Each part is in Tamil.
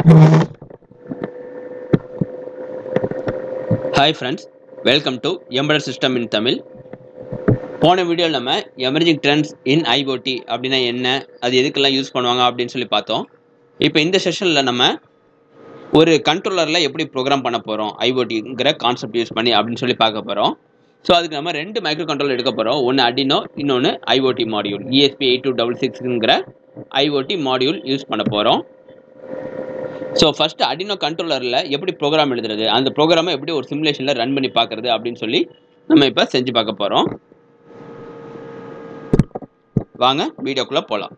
Hi friends welcome to embedded system in Tamil போன வீடியோவில் நம்ம எமர்ஜிங் ட்ரெண்ட்ஸ் இன் ஐஓடி அப்படின்னா என்ன அது எதுக்கெல்லாம் யூஸ் பண்ணுவாங்க அப்படின்னு சொல்லி பார்த்தோம் இப்போ இந்த செஷனில் நம்ம ஒரு கண்ட்ரோலரில் எப்படி ப்ரோக்ராம் பண்ண போகிறோம் ஐஓடிங்கிற கான்செப்ட் யூஸ் பண்ணி அப்படின்னு சொல்லி பார்க்க போகிறோம் ஸோ அதுக்கு நம்ம ரெண்டு மைக்ரோ கண்ட்ரோல் எடுக்க போகிறோம் ஒன்று அடினோ இன்னொன்று IOT module ESP eight two double சிக்ஸுங்கிற ஐஓடி மாடியூல் யூஸ் பண்ண போகிறோம் ஸோ ஃபஸ்ட்டு அடினோ கண்ட்ரோலரில் எப்படி ப்ரோக்ராம் எழுதுறது அந்த ப்ரோக்ராமை எப்படி ஒரு சிமுலேஷனில் ரன் பண்ணி பார்க்குறது அப்படின்னு சொல்லி நம்ம இப்போ செஞ்சு பார்க்க போகிறோம் வாங்க வீடியோக்குள்ளே போகலாம்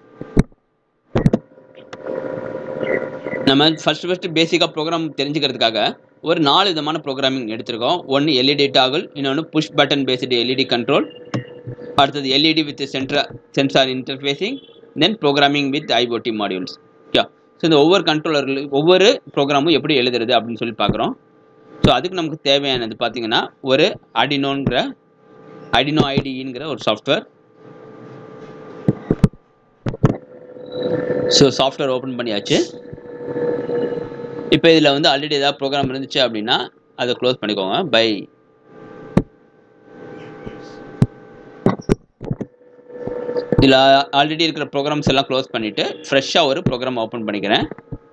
நம்ம ஃபஸ்ட்டு ஃபஸ்ட்டு பேசிக்காக ப்ரோக்ராம் தெரிஞ்சுக்கிறதுக்காக ஒரு நாலு விதமான ப்ரோக்ராமிங் எடுத்திருக்கோம் ஒன்று எல்இடி டாகல் இன்னொன்று push button based LED control அடுத்தது எல்இடி வித் சென்ட்ரா sensor interfacing then programming with IOT modules okay so இந்த ஒவ்வொரு கண்ட்ரோலர்கள் ஒவ்வொரு ப்ரோக்ராமும் எப்படி எழுதுறது அப்படின்னு சொல்லி பார்க்குறோம் ஸோ அதுக்கு நமக்கு தேவையானது பார்த்தீங்கன்னா ஒரு அடினோங்கிற அடினோ ஐடிங்கிற ஒரு சாஃப்ட்வேர் ஸோ சாஃப்ட்வேர் ஓப்பன் பண்ணியாச்சு இப்போ இதில் வந்து ஆல்ரெடி ஏதாவது ப்ரோக்ராம் இருந்துச்சு அப்படின்னா அதை க்ளோஸ் பண்ணிக்கோங்க பை இதில் ஆல்ரெடி இருக்கிற ப்ரோக்ராம்ஸ் எல்லாம் க்ளோஸ் பண்ணிவிட்டு ஃப்ரெஷ்ஷாக ஒரு ப்ரோக்ராம் ஓப்பன் பண்ணிக்கிறேன்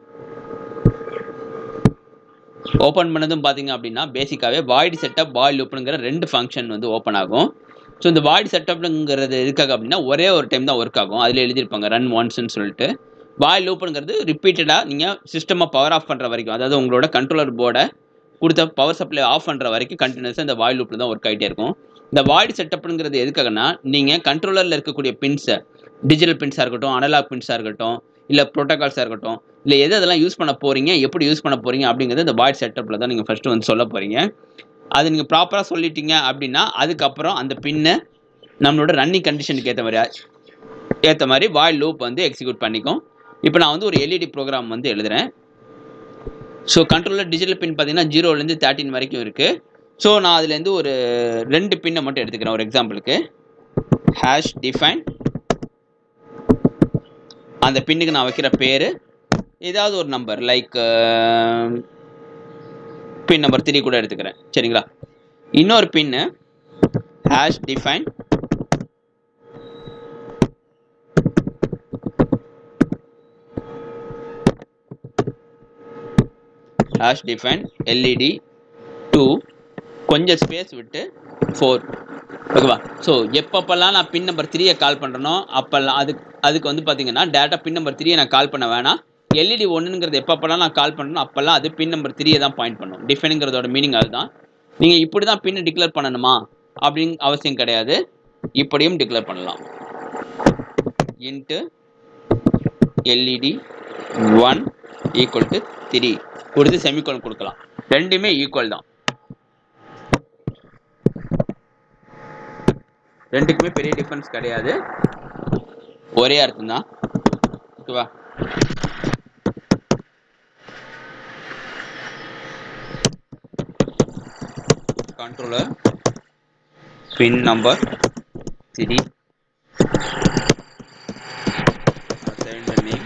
ஓப்பன் பண்ணதும் பார்த்தீங்க அப்படின்னா பேசிக்காகவே வாய்டு செட்டப் வாய்ட் லூப்புங்கிற ரெண்டு ஃபங்க்ஷன் வந்து ஓப்பன் ஆகும் ஸோ இந்த வாய்டு செட்டப்ங்கிறது எதுக்காக அப்படின்னா ஒரே ஒரு டைம் தான் ஒர்க் ஆகும் அதில் எழுதியிருப்பாங்க ரன் ஒன்ஸ்னு சொல்லிட்டு வாய் லூப்புங்கிறது ரிப்பீட்டடாக நீங்கள் சிஸ்டமை பவர் ஆஃப் பண்ணுற வரைக்கும் அதாவது உங்களோட கண்ட்ரோலர் போர்டை கொடுத்த பவர் சப்ளை ஆஃப் பண்ணுற வரைக்கும் கண்டினியூஸாக இந்த வாய் லூப்பில் தான் ஒர்க் ஆகிட்டே இருக்கும் இந்த வாய்டு செட்டப்ங்கிறது எதுக்காகனா நீங்கள் கண்ட்ரோலரில் இருக்கக்கூடிய பின்ஸை டிஜிட்டல் பின்ஸாக இருக்கட்டும் அனலாக் பின்ஸாக இருக்கட்டும் இல்லை ப்ரோட்டோகால்ஸாக இருக்கட்டும் இல்லை எது அதெல்லாம் யூஸ் பண்ண போகிறீங்க எப்படி யூஸ் பண்ண போகிறீங்க அப்படிங்கிறது இந்த வாய்ட் செட்டப்பில் தான் நீங்கள் ஃபஸ்ட்டு வந்து சொல்ல போகிறீங்க அது நீங்கள் ப்ராப்பராக சொல்லிட்டீங்க அப்படின்னா அதுக்கப்புறம் அந்த பின்னை நம்மளோட ரன்னிங் கண்டிஷனுக்கு ஏற்ற மாதிரி ஏற்ற மாதிரி வாய் லூப் வந்து எக்ஸிக்யூட் பண்ணிக்கும் இப்போ நான் வந்து ஒரு எல்இடி ப்ரோக்ராம் வந்து எழுதுகிறேன் ஸோ கண்ட்ரோலர் டிஜிட்டல் பின் பார்த்தீங்கன்னா ஜீரோலேருந்து தேர்ட்டின் வரைக்கும் இருக்குது ஸோ நான் அதுலேருந்து ஒரு ரெண்டு பின்னை மட்டும் எடுத்துக்கிறேன் ஒரு எக்ஸாம்பிளுக்கு ஹேஷ் டிஃபைன் அந்த பின்னுக்கு நான் வைக்கிற பேர் ஏதாவது ஒரு number like pin number three கூட எடுத்துக்கிறேன் சரிங்களா இன்னொரு pin hash define hash define LED two கொஞ்சம் ஸ்பேஸ் விட்டு ஃபோர் ஓகேவா ஸோ எப்பப்பெல்லாம் நான் பின் நம்பர் த்ரீயை கால் பண்ணுறனோ அப்போல்லாம் அதுக்கு அதுக்கு வந்து பார்த்தீங்கன்னா டேட்டா பின் நம்பர் த்ரீயை நான் கால் பண்ண வேணாம் எல்இடி ஒன்றுங்கிறது எப்பப்பெல்லாம் நான் கால் பண்ணணும் அப்போல்லாம் அது பின் நம்பர் த்ரீயை தான் பாயிண்ட் பண்ணும் டிஃபைனுங்கிறதோட மீனிங் அதுதான் நீங்கள் இப்படி தான் பின்னு டிக்ளேர் பண்ணணுமா அப்படின்னு அவசியம் கிடையாது இப்படியும் டிக்ளேர் பண்ணலாம் int LED one equal to three கொடுத்து செமிகோல் கொடுக்கலாம் ரெண்டுமே ஈக்குவல் தான் ரெண்டுக்குமே பெரிய டிஃப்ரென்ஸ் கிடையாது ஒரே அர்த்தம் தான் ஓகேவா controller pin number 3 assign the name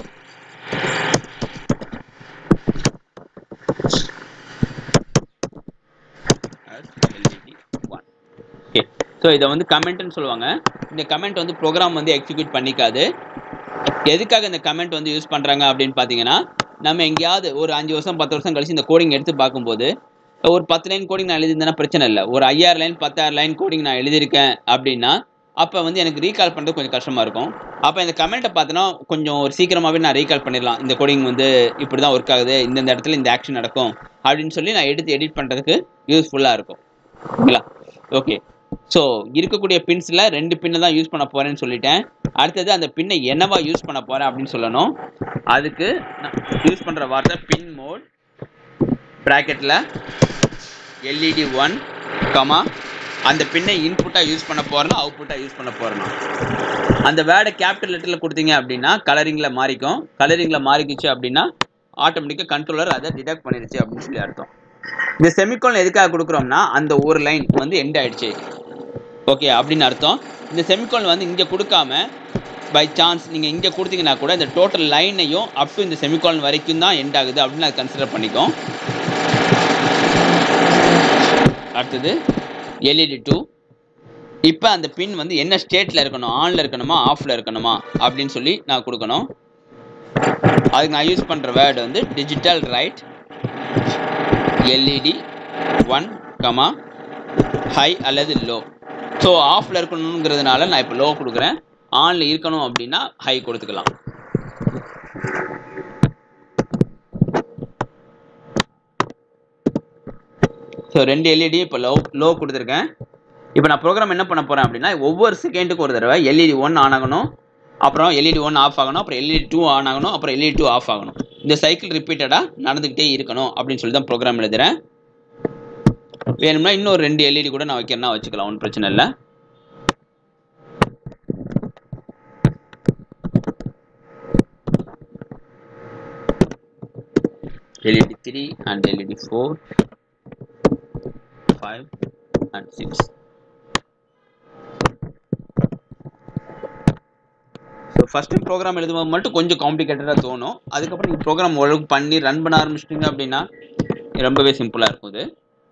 as LED 1 okay so இதை வந்து கமெண்ட்னு சொல்லுவாங்க இந்த கமெண்ட் வந்து ப்ரோக்ராம் வந்து எக்ஸிக்யூட் பண்ணிக்காது எதுக்காக இந்த கமெண்ட் வந்து யூஸ் பண்ணுறாங்க அப்படின்னு பார்த்தீங்கன்னா நம்ம எங்கேயாவது ஒரு அஞ்சு வருஷம் பத்து வருஷம் கழிச்சு இந்த கோடிங் எடுத்து பார்க்கும்போது ஒரு பத்து லைன் கோடிங் நான் எழுதியிருந்தேன்னா பிரச்சனை இல்லை ஒரு ஐயாயிரம் லைன் பத்தாயிரம் லைன் கோடிங் நான் எழுதியிருக்கேன் அப்படின்னா அப்போ வந்து எனக்கு ரீகால் பண்ணுறது கொஞ்சம் கஷ்டமாக இருக்கும் அப்போ இந்த கமெண்ட்டை பார்த்தோன்னா கொஞ்சம் ஒரு சீக்கிரமாகவே நான் ரீகால் பண்ணிடலாம் இந்த கோடிங் வந்து இப்படி தான் ஒர்க் ஆகுது இந்தந்த இடத்துல இந்த ஆக்ஷன் நடக்கும் அப்படின்னு சொல்லி நான் எடுத்து எடிட் பண்ணுறதுக்கு யூஸ்ஃபுல்லாக இருக்கும் ஓகேங்களா ஓகே ஸோ இருக்கக்கூடிய பின்ஸில் ரெண்டு பின்னை தான் யூஸ் பண்ண போகிறேன்னு சொல்லிட்டேன் அடுத்தது அந்த பின்னை என்னவா யூஸ் பண்ண போகிறேன் அப்படின்னு சொல்லணும் அதுக்கு நான் யூஸ் பண்ணுற வார்த்தை பின் மோட் ப்ராக்கெட்டில் எல்இடி ஒன் கமா அந்த பின்னை இன்புட்டாக யூஸ் பண்ண போகிறேன்னா அவுட்புட்டாக யூஸ் பண்ண போகிறேன்னா அந்த வேர்டை கேபிட்டல் லெட்டரில் கொடுத்தீங்க அப்படின்னா கலரிங்கில் மாறிக்கும் கலரிங்கில் மாறிக்குச்சு அப்படின்னா ஆட்டோமேட்டிக்காக கண்ட்ரோலர் அதை டிடெக்ட் பண்ணிடுச்சு அப்படின்னு சொல்லி அர்த்தம் இந்த செமிகோலன் எதுக்காக கொடுக்குறோம்னா அந்த ஒரு லைன் வந்து எண்ட் ஆயிடுச்சு ஓகே அப்படின்னு அர்த்தம் இந்த செமிகோலன் வந்து இங்கே கொடுக்காம பை சான்ஸ் நீங்கள் இங்கே கொடுத்தீங்கன்னா கூட இந்த டோட்டல் லைனையும் அப் டு இந்த செமிகாலன் வரைக்கும் தான் எண்ட் ஆகுது அப்படின்னு அதை கன்சிடர் பண்ணிக்கும் அடுத்தது எல்இடி டூ இப்போ அந்த பின் வந்து என்ன ஸ்டேட்டில் இருக்கணும் ஆனில் இருக்கணுமா ஆஃபில் இருக்கணுமா அப்படின்னு சொல்லி நான் கொடுக்கணும் அதுக்கு நான் யூஸ் பண்ணுற வேர்டு வந்து digital write LED one comma high அல்லது லோ ஸோ ஆஃபில் இருக்கணுங்கிறதுனால நான் இப்போ லோ கொடுக்குறேன் ஆனில் இருக்கணும் அப்படின்னா ஹை கொடுத்துக்கலாம் ஸோ ரெண்டு எல்இடி இப்போ லோ லோ கொடுத்துருக்கேன் இப்போ நான் ப்ரோக்ராம் என்ன பண்ண போகிறேன் அப்படின்னா ஒவ்வொரு செகண்டுக்கு ஒரு தடவை எல்இடி ஒன் ஆன் ஆகணும் அப்புறம் எல்இடி ஒன் ஆஃப் ஆகணும் அப்புறம் எல்இடி டூ ஆன் ஆகணும் அப்புறம் எல்இடி டூ ஆஃப் ஆகணும் இந்த சைக்கிள் ரிப்பீட்டடாக நடந்துக்கிட்டே இருக்கணும் அப்படின்னு சொல்லி தான் ப்ரோக்ராம் எழுதுகிறேன் வேணும்னா இன்னொரு ரெண்டு எல்இடி கூட நான் வைக்கிறேன்னா வச்சுக்கலாம் ஒன்றும் பிரச்சனை இல்லை LED 3 and LED 4 5 and 6 so first time program எழுதும்போது மட்டும் கொஞ்சம் காம்ப்ளிகேட்டடாக தோணும் அதுக்கப்புறம் நீங்கள் ப்ரோக்ராம் ஒழுங்கு பண்ணி ரன் பண்ண ஆரம்பிச்சிட்டிங்க அப்படின்னா ரொம்பவே சிம்பிளாக இருக்கும் இது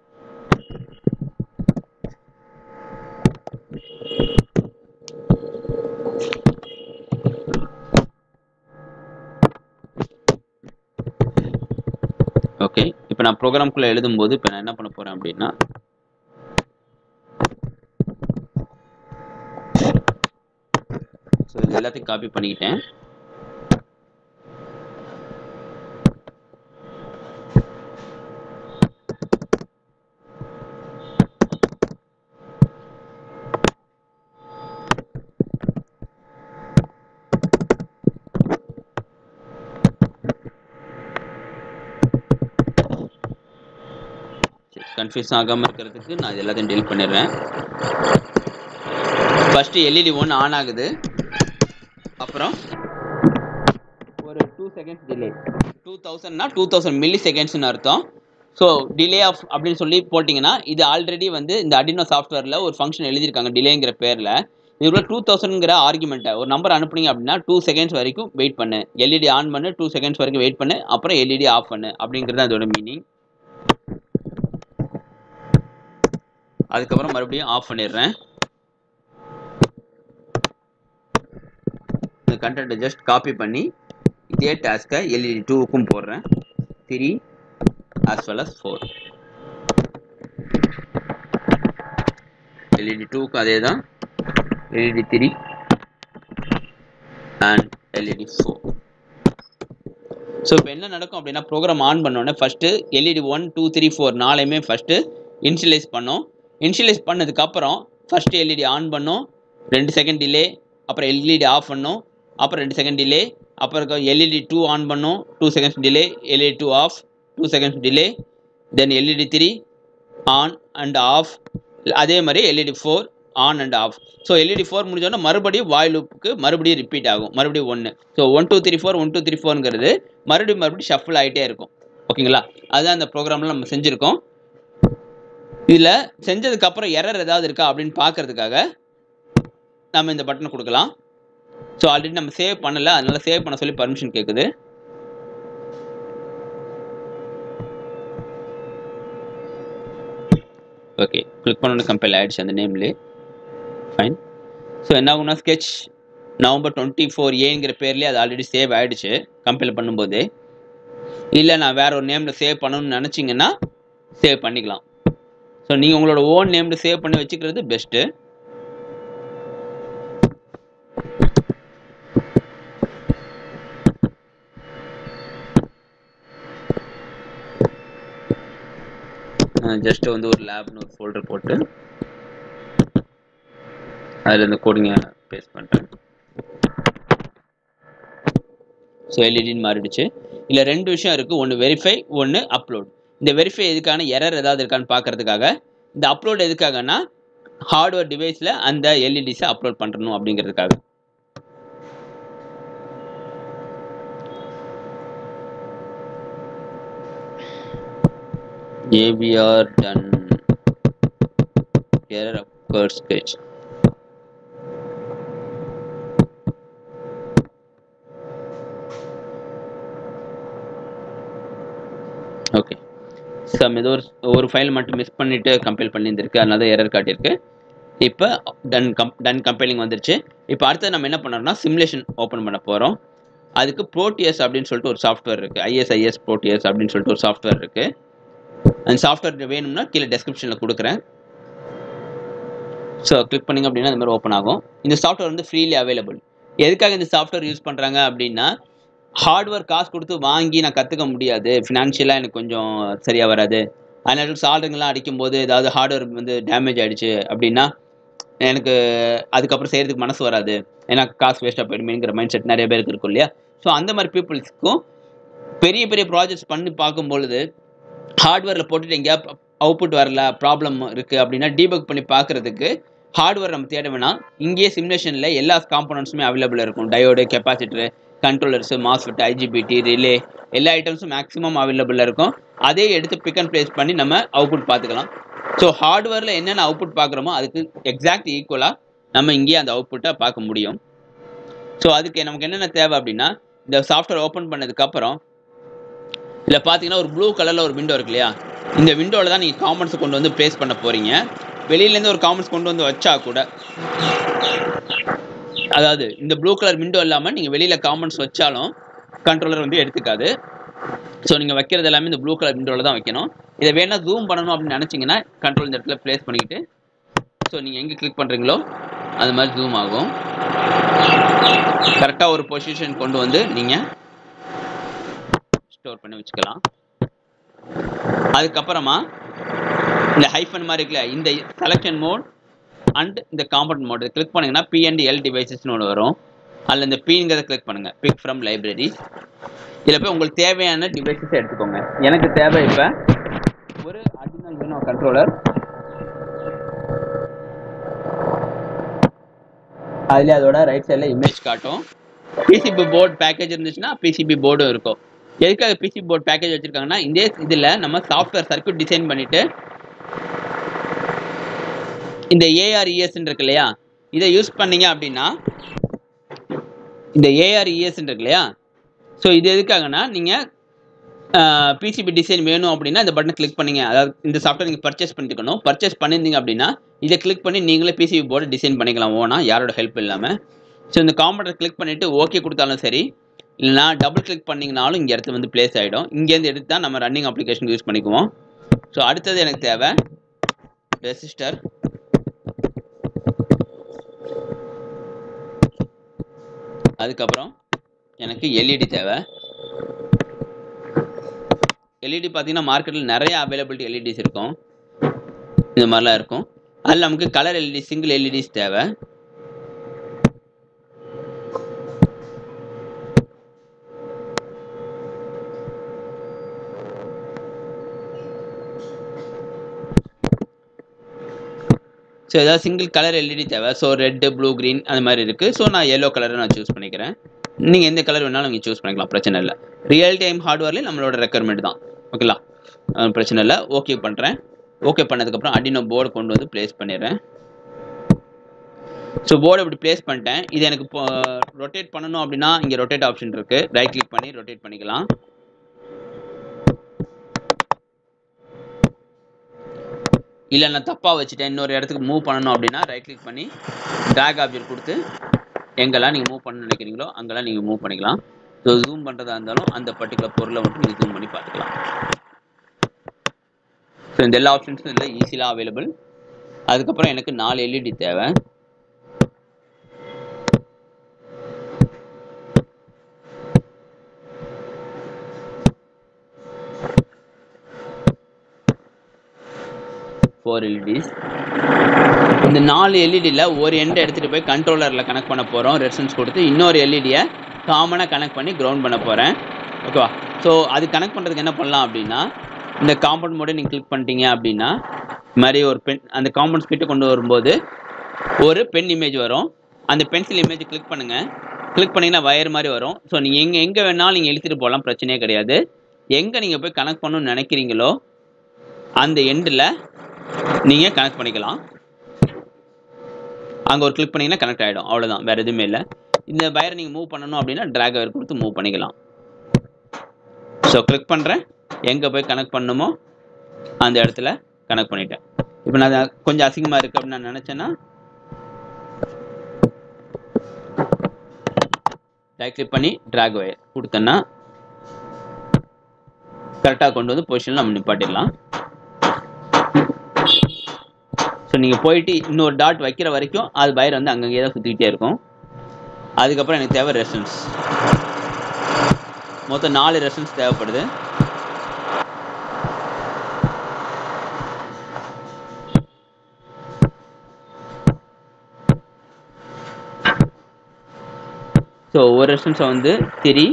ஓகே இப்போ நான் ப்ரோக்ராம்குள்ளே எழுதும்போது இப்போ நான் என்ன பண்ண போகிறேன் அப்படின்னா ஸோ இது எல்லாத்தையும் காப்பி பண்ணிக்கிட்டேன் கன்ஃபியூஸ் ஆகாமல் இருக்கிறதுக்கு நான் இது எல்லாத்தையும் டெலிட் பண்ணிடுறேன் ஃபஸ்ட்டு எல்இடி ஒன் ஆன் ஆகுது அப்புறம் ஒரு டூ செகண்ட்ஸ் டிலே டூ தௌசண்ட்னா டூ தௌசண்ட் மில்லி செகண்ட்ஸ்னு அர்த்தம் ஸோ டிலே ஆஃப் அப்படின்னு சொல்லி போட்டிங்கன்னா இது ஆல்ரெடி வந்து இந்த அடினோ சாஃப்ட்வேரில் ஒரு ஃபங்க்ஷன் எழுதியிருக்காங்க டிலேங்கிற பேரில் இதுக்குள்ள டூ தௌசண்ட்ங்கிற ஆர்குமெண்ட்டை ஒரு நம்பர் அனுப்புனீங்க அப்படின்னா டூ செகண்ட்ஸ் வரைக்கும் வெயிட் பண்ணு எல்இடி ஆன் பண்ணு டூ செகண்ட்ஸ் வரைக்கும் வெயிட் பண்ணு அப்புறம் எல்இடி ஆஃப் பண்ணு அப்படிங்கிறது அதோட மீனிங் அதுக்கப்புறம் மறுபடியும் ஆஃப் பண்ணிடுறேன் இந்த கண்டென்ட்டை ஜஸ்ட் காப்பி பண்ணி இதே டாஸ்க்கை எல்இடி டூவுக்கும் போடுறேன் three as well as four LED டூக்கு அதே தான் LED three and LED four so இப்போ என்ன நடக்கும் அப்படின்னா ப்ரோக்ராம் ஆன் பண்ணோடனே first LED one two three four நாளையுமே ஃபஸ்ட்டு இன்ஷியலைஸ் பண்ணோம் இன்ஷியலைஸ் பண்ணதுக்கப்புறம் ஃபஸ்ட்டு எல்இடி ஆன் பண்ணோம் ரெண்டு செகண்ட் டிலே அப்புறம் எல்இடி ஆஃப் பண்ணோம் அப்புறம் ரெண்டு செகண்ட் டிலே அப்புறம் எல்இடி டூ ஆன் பண்ணோம் two seconds delay LED two off two seconds delay then LED three on and off அதே மாதிரி LED four on and off so LED four முடிஞ்சோன்னா மறுபடியும் வாய் லூப்புக்கு மறுபடியும் ரிப்பீட் ஆகும் மறுபடியும் ஒன்று so one two three four one two three ஃபோருங்கிறது மறுபடியும் மறுபடியும் ஷஃபிள் ஆகிட்டே இருக்கும் ஓகேங்களா அதுதான் அந்த ப்ரோக்ராமில் நம்ம செஞ்சுருக்கோம் இதில் செஞ்சதுக்கப்புறம் எரர் ஏதாவது இருக்கா அப்படின்னு பார்க்கறதுக்காக நம்ம இந்த பட்டனை கொடுக்கலாம் ஸோ ஆல்ரெடி நம்ம சேவ் பண்ணலை அதனால சேவ் பண்ண சொல்லி பர்மிஷன் கேட்குது ஓகே கிளிக் பண்ணோன்னு கம்பைல் ஆகிடுச்சு அந்த நேம்லே ஃபைன் ஸோ என்ன ஆகும்னா ஸ்கெச் நவம்பர் டுவெண்ட்டி ஃபோர் ஏங்கிற பேர்லேயே அது ஆல்ரெடி சேவ் ஆகிடுச்சு கம்பைல் பண்ணும்போது இல்லை நான் வேற ஒரு நேமில் சேவ் பண்ணணும்னு நினச்சிங்கன்னா சேவ் பண்ணிக்கலாம் ஸோ நீங்கள் உங்களோட ஓன் நேமில் சேவ் பண்ணி வச்சுக்கிறது பெஸ்ட்டு ஜஸ்ட் வந்து ஒரு லேப்னு ஒரு ஃபோல்டர் போட்டு அதில் இந்த கோடிங்கை பேஸ்ட் பண்ணுறேன் ஸோ எல்இடின்னு மாறிடுச்சு இல்லை ரெண்டு விஷயம் இருக்குது ஒன்று வெரிஃபை ஒன்று அப்லோட் இந்த வெரிஃபை எதுக்கான எரர் ஏதாவது இருக்கான்னு பார்க்கறதுக்காக இந்த அப்லோட் எதுக்காகனா ஹார்ட்வேர் டிவைஸில் அந்த எல்இடிஸை அப்லோட் பண்ணணும் அப்படிங்கிறதுக்காக AVR done error occurs sketch okay some ஏதோ ஒரு ஒரு ஃபைல் மட்டும் மிஸ் பண்ணிவிட்டு கம்பைல் பண்ணியிருந்திருக்கு அதனால தான் எரர் காட்டியிருக்கு இப்போ டன் கம் டன் கம்பைலிங் வந்துருச்சு இப்போ அடுத்து நம்ம என்ன பண்ணுறோம்னா சிமுலேஷன் ஓப்பன் பண்ண போகிறோம் அதுக்கு ப்ரோட்டியஸ் அப்படின்னு சொல்லிட்டு ஒரு சாஃப்ட்வேர் இருக்குது ஐஎஸ்ஐஎஸ் ப்ரோட்டியஸ் அப்படின்னு சொல்லிட்டு ஒரு சாஃப்ட்வேர் இருக்குது அந்த சாஃப்ட்வேர் வேணும்னா கீழே டெஸ்கிரிப்ஷனில் கொடுக்குறேன் ஸோ கிளிக் பண்ணிங்க அப்படின்னா இந்த மாதிரி ஓப்பன் ஆகும் இந்த சாஃப்ட்வேர் வந்து ஃப்ரீலி அவைலபிள் எதுக்காக இந்த சாஃப்ட்வேர் யூஸ் பண்ணுறாங்க அப்படின்னா ஹார்ட்வேர் காசு கொடுத்து வாங்கி நான் கற்றுக்க முடியாது ஃபினான்ஷியலாக எனக்கு கொஞ்சம் சரியாக வராது அதனால சால்ரிங்கெலாம் அடிக்கும்போது ஏதாவது ஹார்ட்வேர் வந்து டேமேஜ் ஆகிடுச்சு அப்படின்னா எனக்கு அதுக்கப்புறம் செய்கிறதுக்கு மனசு வராது ஏன்னா காசு வேஸ்ட்டாக போயிடுமேங்கிற மைண்ட் செட் நிறைய பேருக்கு இருக்கும் இல்லையா ஸோ அந்த மாதிரி பீப்புள்ஸ்க்கும் பெரிய பெரிய ப்ராஜெக்ட்ஸ் பண்ணி பார்க்கும்பொழுது ஹார்ட்வேரில் போட்டுட்டு எங்கேயா அவுட்புட் வரல ப்ராப்ளம் இருக்குது அப்படின்னா டீபக் பண்ணி பார்க்குறதுக்கு ஹார்ட்வேர் நம்ம தேட வேணாம் இங்கேயே சிமுலேஷனில் எல்லா காம்பனன்ட்ஸுமே அவைலபிள் இருக்கும் diode capacitor controllers MOSFET IGBT relay எல்லா ஐட்டம்ஸும் மேக்ஸிமம் அவைலபிளாக இருக்கும் அதே எடுத்து பிக் அண்ட் ப்ளேஸ் பண்ணி நம்ம அவுட்புட் பார்த்துக்கலாம் ஸோ ஹார்ட்வேரில் என்னென்ன அவுட்புட் பார்க்குறோமோ அதுக்கு எக்ஸாக்ட் ஈக்குவலாக நம்ம இங்கேயே அந்த அவுட்புட்டை பார்க்க முடியும் ஸோ அதுக்கு நமக்கு என்னென்ன தேவை அப்படின்னா இந்த சாஃப்ட்வேர் ஓப்பன் பண்ணதுக்கப்புறம் இதில் பார்த்தீங்கன்னா ஒரு ப்ளூ கலரில் ஒரு விண்டோ இருக்கு இல்லையா இந்த விண்டோவில் தான் நீங்கள் காமெண்ட்ஸை கொண்டு வந்து ப்ளேஸ் பண்ண போகிறீங்க வெளியிலேருந்து ஒரு காமெண்ட்ஸ் கொண்டு வந்து வச்சா கூட அதாவது இந்த ப்ளூ கலர் விண்டோ இல்லாமல் நீங்கள் வெளியில் காமெண்ட்ஸ் வச்சாலும் கண்ட்ரோலர் வந்து எடுத்துக்காது ஸோ நீங்கள் வைக்கிறது எல்லாமே இந்த ப்ளூ கலர் விண்டோவில் தான் வைக்கணும் இதை வேணால் ஜூம் பண்ணணும் அப்படின்னு நினச்சிங்கன்னா கண்ட்ரோல் இந்த இடத்துல ப்ளேஸ் பண்ணிக்கிட்டு ஸோ நீங்கள் எங்கே கிளிக் பண்ணுறீங்களோ அது மாதிரி ஜூம் ஆகும் கரெக்டாக ஒரு பொசிஷன் கொண்டு வந்து நீங்கள் ஸ்டோர் பண்ணி வச்சுக்கலாம் அதுக்கப்புறமா இந்த ஹைஃபன் மாதிரி இருக்குல்ல இந்த செலக்ஷன் மோட் அண்ட் இந்த காம்பவுண்ட் மோட் கிளிக் பண்ணிங்கன்னா பி அண்ட் எல் டிவைசஸ்னு ஒன்று வரும் அதில் இந்த பிங்கிறத கிளிக் பண்ணுங்கள் பிக் ஃப்ரம் லைப்ரரி இதில் போய் உங்களுக்கு தேவையான டிவைசஸ் எடுத்துக்கோங்க எனக்கு தேவை இப்போ ஒரு அடினல் யூனோ கண்ட்ரோலர் அதில் அதோட ரைட் சைடில் இமேஜ் காட்டும் பிசிபி போர்டு பேக்கேஜ் இருந்துச்சுன்னா பிசிபி போர்டும் இருக்கும் எதுக்காக பிசிபி போர்டு பேக்கேஜ் வச்சுருக்காங்கன்னா இந்த இதில் நம்ம சாஃப்ட்வேர் சர்க்யூட் டிசைன் பண்ணிவிட்டு இந்த ஏஆர்இஎஸ் இருக்கு இல்லையா இதை யூஸ் பண்ணீங்க அப்படின்னா இந்த ஏஆர்இஎஸ் இருக்கு இல்லையா ஸோ இது எதுக்காகனா நீங்கள் பிசிபி டிசைன் வேணும் அப்படின்னா இந்த பட்டனை கிளிக் பண்ணீங்க அதாவது இந்த சாஃப்ட்வேர் நீங்கள் பர்ச்சேஸ் பண்ணிக்கணும் பர்ச்சேஸ் பண்ணியிருந்தீங்க அப்படின்னா இதை கிளிக் பண்ணி நீங்களே பிசிபி போர்டு டிசைன் பண்ணிக்கலாம் ஓனா யாரோட ஹெல்ப் இல்லாமல் ஸோ இந்த காம்பவுண்டர் கிளிக் பண்ணிவிட்டு ஓகே கொடுத்தாலும் சரி இல்லைனா டபுள் கிளிக் பண்ணிங்கனாலும் இங்கே இடத்துல வந்து பிளேஸ் ஆகிடும் இங்கேருந்து எடுத்து தான் நம்ம ரன்னிங் அப்ளிகேஷன் யூஸ் பண்ணிக்குவோம் ஸோ அடுத்தது எனக்கு தேவை ரெசிஸ்டர் அதுக்கப்புறம் எனக்கு எல்இடி தேவை எல்இடி பார்த்தீங்கன்னா மார்க்கெட்டில் நிறைய அவைலபிலிட்டி எல்இடிஸ் இருக்கும் இந்த மாதிரிலாம் இருக்கும் அதில் நமக்கு கலர் எல்இடி சிங்கிள் எல்இடிஸ் தேவை ஸோ ஏதாவது சிங்கிள் கலர் எல்இடி தேவை ஸோ ரெட்டு ப்ளூ க்ரீன் அந்த மாதிரி இருக்குது ஸோ நான் எல்லோ கலரை நான் சூஸ் பண்ணிக்கிறேன் நீங்கள் எந்த கலர் வேணாலும் நீங்கள் சூஸ் பண்ணிக்கலாம் பிரச்சனை இல்லை ரியல் டைம் ஹார்ட்வேர்லேயே நம்மளோட ரெக்குயர்மெண்ட் தான் ஓகேங்களா பிரச்சனை இல்லை ஓகே பண்ணுறேன் ஓகே பண்ணதுக்கப்புறம் அடினோ போர்டு கொண்டு வந்து ப்ளேஸ் பண்ணிடுறேன் ஸோ போர்டு இப்படி ப்ளேஸ் பண்ணிட்டேன் இது எனக்கு இப்போ ரொட்டேட் பண்ணணும் அப்படின்னா இங்கே ரொட்டேட் ஆப்ஷன் இருக்குது ரைட் கிளிக் பண்ணி ரொட்டேட் பண்ணிக்கலாம் இல்லை நான் தப்பாக வச்சுட்டேன் இன்னொரு இடத்துக்கு மூவ் பண்ணணும் அப்படின்னா ரைட் கிளிக் பண்ணி ட்ராக் ஆப்ஜெக்ட் கொடுத்து எங்கெல்லாம் நீங்கள் மூவ் பண்ண நினைக்கிறீங்களோ அங்கெல்லாம் நீங்கள் மூவ் பண்ணிக்கலாம் ஸோ ஜூம் பண்ணுறதா இருந்தாலும் அந்த பர்டிகுலர் பொருளை மட்டும் நீங்கள் ஜூம் பண்ணி பார்த்துக்கலாம் ஸோ இந்த எல்லா ஆப்ஷன்ஸும் இதில் ஈஸியாக அவைலபிள் அதுக்கப்புறம் எனக்கு நாலு எல்இடி தேவை ஃபோர் எல்இடிஸ் இந்த நாலு எல்இடியில் ஒரு எண்டை எடுத்துகிட்டு போய் கண்ட்ரோலரில் கனெக்ட் பண்ண போகிறோம் ரெசன்ஸ் கொடுத்து இன்னொரு எல்இடியை காமனாக கனெக்ட் பண்ணி கிரவுண்ட் பண்ண போகிறேன் ஓகேவா ஸோ அது கனெக்ட் பண்ணுறதுக்கு என்ன பண்ணலாம் அப்படின்னா இந்த காம்பவுண்ட் மோடை நீங்கள் கிளிக் பண்ணிட்டீங்க அப்படின்னா இது மாதிரி ஒரு பென் அந்த காம்பவுண்ட்ஸ் கிட்ட கொண்டு வரும்போது ஒரு பென் இமேஜ் வரும் அந்த பென்சில் இமேஜ் கிளிக் பண்ணுங்கள் கிளிக் பண்ணிங்கன்னா வயர் மாதிரி வரும் ஸோ நீங்கள் எங்கே எங்கே வேணாலும் நீங்கள் எழுத்துட்டு போகலாம் பிரச்சனையே கிடையாது எங்கே நீங்கள் போய் கனெக்ட் பண்ணணும்னு நினைக்கிறீங்களோ அந்த எண்டில் நீங்கள் கனெக்ட் பண்ணிக்கலாம் அங்கே ஒரு கிளிக் பண்ணிங்கன்னா கனெக்ட் ஆகிடும் அவ்வளோதான் வேறு எதுவுமே இல்லை இந்த வயரை நீங்கள் மூவ் பண்ணணும் அப்படின்னா ட்ராக் வயர் கொடுத்து மூவ் பண்ணிக்கலாம் ஸோ கிளிக் பண்ணுறேன் எங்கே போய் கனெக்ட் பண்ணணுமோ அந்த இடத்துல கனெக்ட் பண்ணிட்டேன் இப்போ நான் அதை கொஞ்சம் அசிங்கமாக இருக்குது அப்படின்னு நான் நினச்சேன்னா ரைட் கிளிக் பண்ணி ட்ராக் வயர் கொடுத்தேன்னா கரெக்டாக கொண்டு வந்து பொசிஷனில் நம்ம நிப்பாட்டிடலாம் ஸோ நீங்கள் போயிட்டு இன்னொரு டாட் வைக்கிற வரைக்கும் அது வயர் வந்து அங்கங்கே தான் சுற்றிக்கிட்டே இருக்கும் அதுக்கப்புறம் எனக்கு தேவை ரெசன்ஸ் மொத்தம் நாலு ரெசன்ஸ் தேவைப்படுது ஸோ ஒவ்வொரு ரெசன்ஸை வந்து த்ரீ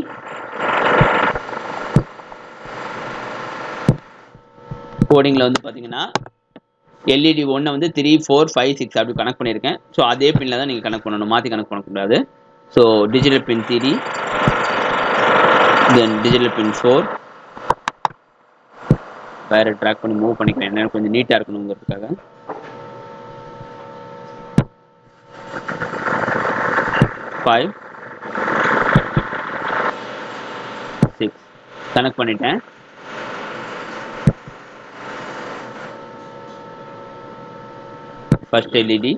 கோடிங்கில் வந்து பார்த்தீங்கன்னா எல்இடி ஒன்றை வந்து த்ரீ ஃபோர் ஃபைவ் சிக்ஸ் அப்படி கனெக்ட் பண்ணியிருக்கேன் ஸோ அதே பின்னில் தான் நீங்கள் கனெக்ட் பண்ணணும் மாற்றி கனெக்ட் பண்ணக்கூடாது so digital pin three then digital pin four வேறு ட்ராக் பண்ணி மூவ் பண்ணிக்கிறேன் என்ன கொஞ்சம் நீட்டாக இருக்கணுங்கிறதுக்காக ஃபைவ் சிக்ஸ் கனெக்ட் பண்ணிட்டேன் first LED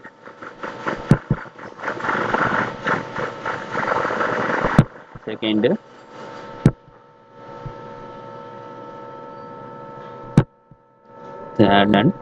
second third and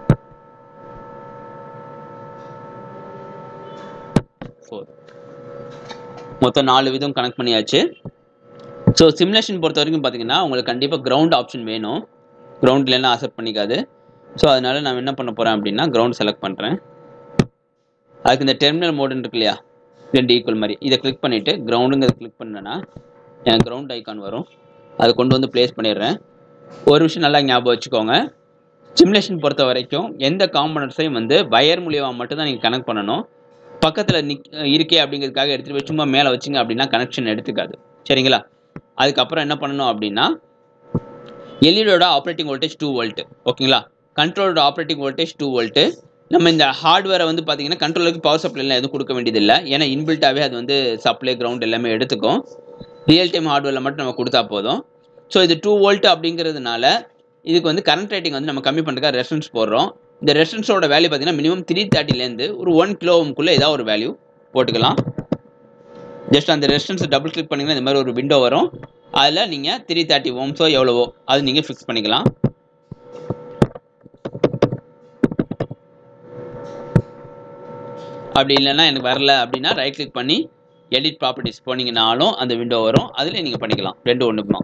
fourth மொத்தம் நாலு விதம் கனெக்ட் பண்ணியாச்சு ஸோ சிமுலேஷன் பொறுத்த வரைக்கும் பார்த்தீங்கன்னா உங்களுக்கு கண்டிப்பாக கிரவுண்ட் ஆப்ஷன் வேணும் கிரவுண்ட் இல்லைன்னா அசெப்ட் பண்ணிக்காது ஸோ அதனால நான் என்ன பண்ண போகிறேன் அப்படின்னா கிரவுண்ட் செலக்ட் பண்ணுறேன் அதுக்கு இந்த டெர்மினல் மோடுன்னு இருக்கு இல்லையா ரெண்டு ஈக்குவல் மாதிரி இதை கிளிக் பண்ணிவிட்டு கிரவுண்டுங்கிறத கிளிக் பண்ணேன்னா எனக்கு கிரவுண்ட் ஐக்கான் வரும் அதை கொண்டு வந்து ப்ளேஸ் பண்ணிடுறேன் ஒரு விஷயம் நல்லா ஞாபகம் வச்சுக்கோங்க சிமுலேஷன் பொறுத்த வரைக்கும் எந்த காம்பனண்ட்ஸையும் வந்து வயர் மூலியமாக மட்டும்தான் நீங்கள் கனெக்ட் பண்ணணும் பக்கத்தில் நிக் இருக்கே அப்படிங்கிறதுக்காக எடுத்துகிட்டு போய் சும்மா மேலே வச்சிங்க அப்படின்னா கனெக்ஷன் எடுத்துக்காது சரிங்களா அதுக்கப்புறம் என்ன பண்ணணும் அப்படின்னா எல்இடியோட ஆப்ரேட்டிங் வோல்டேஜ் டூ வோல்ட்டு ஓகேங்களா கண்ட்ரோலோட ஆப்ரேட்டிங் வோல்டேஜ் டூ வோல்ட்டு நம்ம இந்த ஹார்ட்வேரை வந்து பார்த்தீங்கன்னா கண்ட்ரோலுக்கு பவர் சப்ளைலாம் எதுவும் கொடுக்க வேண்டியதில்லை ஏன்னா இன்பில்ட்டாகவே அது வந்து சப்ளை கிரவுண்ட் எல்லாமே எடுத்துக்கும் ரியல் டைம் ஹார்ட்வேரில் மட்டும் நம்ம கொடுத்தா போதும் ஸோ இது டூ வோல்ட் அப்படிங்கிறதுனால இதுக்கு வந்து கரண்ட் ரேட்டிங் வந்து நம்ம கம்மி பண்ணுறதுக்காக ரெஃபரன்ஸ் போடுறோம் இந்த ரெஃபரன்ஸோட வேல்யூ பார்த்தீங்கன்னா மினிமம் த்ரீ தேர்ட்டிலேருந்து ஒரு ஒன் கிலோ ஓம்குள்ளே ஏதாவது ஒரு வேல்யூ போட்டுக்கலாம் ஜஸ்ட் அந்த ரெஃபரன்ஸ் டபுள் கிளிக் பண்ணிங்கன்னா இந்த மாதிரி ஒரு விண்டோ வரும் அதில் நீங்கள் த்ரீ தேர்ட்டி ஓம்ஸோ எவ்வளவோ அது நீங்கள் ஃபிக்ஸ் பண்ணிக்கலாம் அப்படி இல்லைன்னா எனக்கு வரல அப்படின்னா ரைட் கிளிக் பண்ணி எடிட் ப்ராப்பர்ட்டிஸ் போனீங்கனாலும் அந்த விண்டோ வரும் அதில் நீங்கள் பண்ணிக்கலாம் ரெண்டு ஒன்றுக்குமா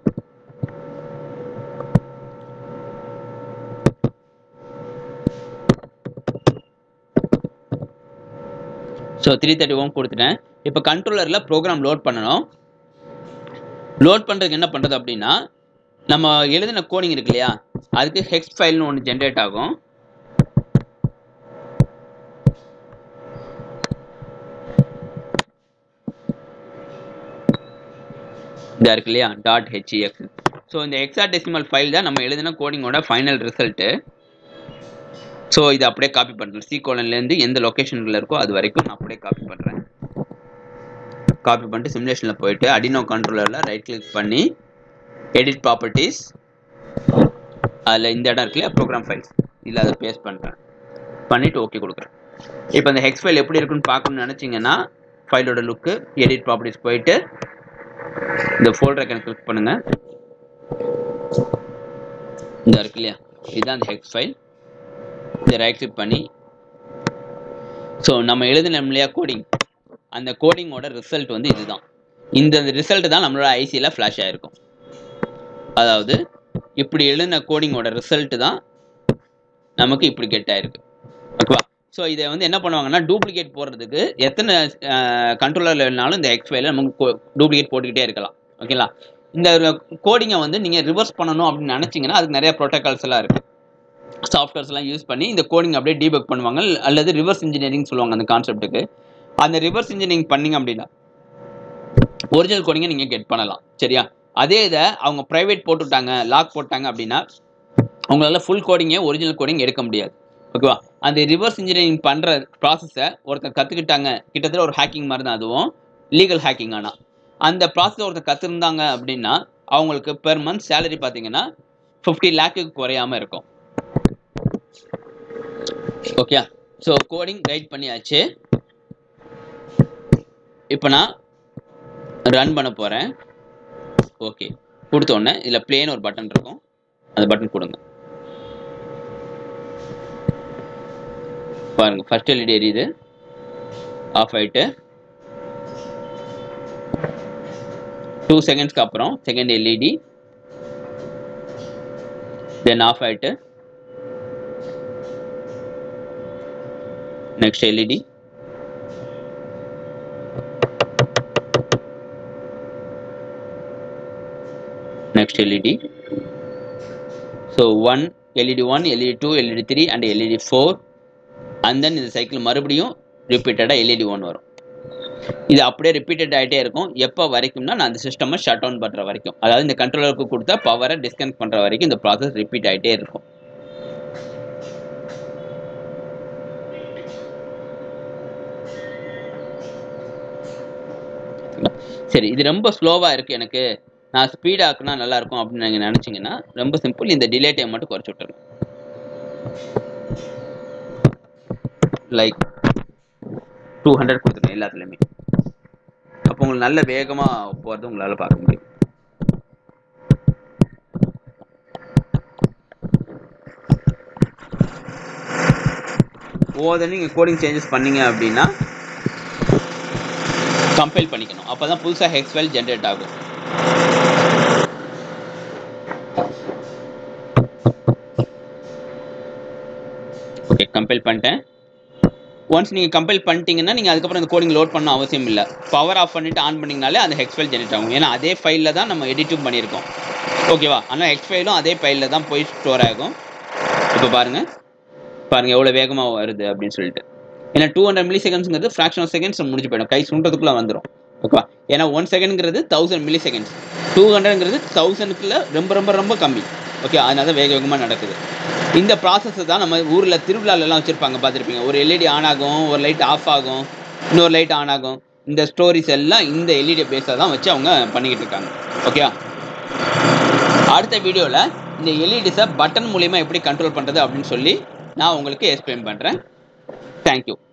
ஸோ த்ரீ தேர்ட்டி ஓம் கொடுத்துட்டேன் இப்போ கண்ட்ரோலரில் ப்ரோக்ராம் லோட் பண்ணணும் லோட் பண்ணுறதுக்கு என்ன பண்ணுறது அப்படின்னா நம்ம எழுதின கோடிங் இருக்கு இல்லையா அதுக்கு ஹெக்ஸ் ஃபைல்னு ஒன்று ஜென்ரேட் ஆகும் இதா இருக்கு இல்லையா டாட் ஹெச்இஎக்ஸ் ஸோ இந்த எக்ஸாடெசிமல் ஃபைல் தான் நம்ம எழுதின கோடிங்கோட ஃபைனல் ரிசல்ட்டு ஸோ இது அப்படியே காப்பி பண்ணுறேன் சி கோலன்லேருந்து எந்த லொக்கேஷனில் இருக்கோ அது வரைக்கும் நான் அப்படியே காப்பி பண்ணுறேன் காப்பி பண்ணிட்டு சிமுலேஷனில் போயிட்டு அடினோ கண்ட்ரோலரில் ரைட் கிளிக் பண்ணி எடிட் ப்ராப்பர்ட்டிஸ் அதில் இந்த இடம் இருக்கு இல்லையா ப்ரோக்ராம் ஃபைல்ஸ் இல்லை அதை பேஸ்ட் பண்ணுறேன் பண்ணிவிட்டு ஓகே கொடுக்குறேன் இப்போ இந்த ஹெக்ஸ் ஃபைல் எப்படி இருக்குன்னு பார்க்கணும்னு நினச்சிங்கன்னா ஃபைலோட லுக்கு எடிட் ப்ராப்பர்ட்டிஸ் போயிட்டு இந்த ஃபோல்டர் ஐக்கன் கிளிக் பண்ணுங்க இந்த இருக்கு இல்லையா இதுதான் அந்த ஹெக்ஸ் ஃபைல் இதை ரைட் கிளிக் பண்ணி ஸோ நம்ம எழுதினோம் இல்லையா கோடிங் அந்த கோடிங்கோட ரிசல்ட் வந்து இதுதான் இந்த ரிசல்ட் தான் நம்மளோட ஐசியில் ஃப்ளாஷ் ஆகிருக்கும் அதாவது இப்படி எழுதின கோடிங்கோட ரிசல்ட் தான் நமக்கு இப்படி கெட் ஆயிருக்கு ஓகேவா ஸோ இதை வந்து என்ன பண்ணுவாங்கன்னா டூப்ளிகேட் போடுறதுக்கு எத்தனை கண்ட்ரோலர் வேணாலும் இந்த எக்ஸ் ஃபைல நமக்கு டூப்ளிகேட் போட்டுக்கிட்டே இருக்கலாம் ஓகேங்களா இந்த கோடிங்கை வந்து நீங்கள் ரிவர்ஸ் பண்ணணும் அப்படின்னு நினச்சிங்கன்னா அதுக்கு நிறைய ப்ரோட்டோகால்ஸ் எல்லாம் இருக்குது சாஃப்ட்வேர்ஸ்லாம் யூஸ் பண்ணி இந்த கோடிங் அப்படியே டீபக் பண்ணுவாங்க அல்லது ரிவர்ஸ் இன்ஜினியரிங் சொல்லுவாங்க அந்த கான்செப்ட்டுக்கு அந்த ரிவர்ஸ் இன்ஜினியரிங் பண்ணிங்க அப்படின்னா ஒரிஜினல் கோடிங்கை நீங்கள் கெட் பண்ணலாம் சரியா அதே இதை அவங்க ப்ரைவேட் போட்டுவிட்டாங்க லாக் போட்டாங்க அப்படின்னா உங்களால் ஃபுல் கோடிங்கே ஒரிஜினல் கோடிங் எடுக்க முடியாது ஓகேவா அந்த ரிவர்ஸ் இன்ஜினியரிங் பண்ணுற ப்ராசஸை ஒருத்தர் கற்றுக்கிட்டாங்க கிட்டத்தட்ட ஒரு ஹேக்கிங் மாதிரி தான் அதுவும் லீகல் ஹேக்கிங் ஆனால் அந்த ப்ராசஸ் ஒருத்தர் கற்றுருந்தாங்க அப்படின்னா அவங்களுக்கு பெர் மந்த் சேலரி பார்த்தீங்கன்னா ஃபிஃப்டி லேக்குக்கு குறையாம இருக்கும் ஓகே ஸோ கோடிங் ரைட் பண்ணியாச்சு இப்போ நான் ரன் பண்ண போகிறேன் ஓகே கொடுத்த உடனே இதில் பிளேன் ஒரு பட்டன் இருக்கும் அந்த பட்டன் கொடுங்க பாருங்க ஃபர்ஸ்ட் எல்இடி எரியுது ஆஃப் ஆயிட்டு டூ செகண்ட்ஸ்க்கு அப்புறம் செகண்ட் எல்இடி தென் ஆஃப் ஆயிட்டு next LED next LED. So one LED one, LED two, LED three, and LED four, and then இந்த சைக்கிள் மறுபடியும் ரிப்பீட்டடாக LED ஒன் வரும் இது அப்படியே ரிப்பீட்டட் ஆகிட்டே இருக்கும் எப்போ வரைக்கும்னா நான் அந்த சிஸ்டமை ஷட் டவுன் பண்ணுற வரைக்கும் அதாவது இந்த கண்ட்ரோலருக்கு கொடுத்தா பவரை டிஸ்கனெக்ட் பண்ணுற வரைக்கும் இந்த ப்ராசஸ் ரிப்பீட் ஆகிட்டே இருக்கும் சரி இது ரொம்ப ஸ்லோவாக இருக்குது எனக்கு நான் ஸ்பீட் ஆக்குனா நல்லா இருக்கும் அப்படின்னு நீங்கள் நினச்சிங்கன்னா ரொம்ப சிம்பிள் இந்த டிலே டைம் மட்டும் குறைச்சி விட்டுருங்க லைக் டூ ஹண்ட்ரட் கொடுத்துருங்க எல்லாத்துலேயுமே அப்போ உங்களுக்கு நல்ல வேகமாக போகிறது உங்களால் பார்க்க முடியும் ஒவ்வொரு நீங்கள் கோடிங் சேஞ்சஸ் பண்ணீங்க அப்படின்னா கம்பைல் பண்ணிக்கணும் அப்போ தான் புதுசாக ஹெக்ஸ் ஃபைல் ஜென்ரேட் ஆகும் ஓகே கம்பைல் பண்ணிட்டேன் ஒன்ஸ் நீங்கள் கம்பைல் பண்ணிட்டீங்கன்னா நீங்கள் அதுக்கப்புறம் அந்த கோடிங் லோட் பண்ண அவசியம் இல்லை பவர் ஆஃப் பண்ணிட்டு ஆன் பண்ணிங்கனாலே அந்த ஹெக்ஸ் ஃபைல் ஜென்ரேட் ஆகும் ஏன்னா அதே ஃபைலில் தான் நம்ம எடிட்டும் பண்ணியிருக்கோம் ஓகேவா ஆனால் ஹெக்ஸ் ஃபைலும் அதே ஃபைலில் தான் போய் ஸ்டோர் ஆகும் இப்போ பாருங்கள் பாருங்கள் எவ்வளோ வேகமாக வருது அப்படின்னு சொல்லிட்டு ஏன்னா டூ ஹண்ட்ரட் மில்லி செகண்ட்ஸ்ங்கிறது ஃப்ராக்ஷன் ஆஃப் செகண்ட்ஸ் முடிஞ்சு போயிடும் கை சுண்டதுக்குள்ளே வந்துடும் ஓகேவா ஏன்னா ஒன் செகண்ட்ங்கிறது தௌசண்ட் மில்லி செகண்ட்ஸ் டூ ஹண்ட்ரட்ங்கிறது தௌசண்ட்குள்ள ரொம்ப ரொம்ப ரொம்ப கம்மி ஓகே அதனால தான் வேக வேகமாக நடக்குது இந்த ப்ராசஸ் தான் நம்ம ஊரில் திருவிழாலெல்லாம் வச்சுருப்பாங்க பார்த்துருப்பீங்க ஒரு எல்இடி ஆன் ஆகும் ஒரு லைட் ஆஃப் ஆகும் இன்னொரு லைட் ஆன் ஆகும் இந்த ஸ்டோரிஸ் எல்லாம் இந்த எல்இடி பேஸை தான் வச்சு அவங்க பண்ணிக்கிட்டு இருக்காங்க ஓகேவா அடுத்த வீடியோவில் இந்த எல்இடிஸை பட்டன் மூலிமா எப்படி கண்ட்ரோல் பண்ணுறது அப்படின்னு சொல்லி நான் உங்களுக்கு எக்ஸ்பிளைன் பண்ணுறேன் தேங்க்யூ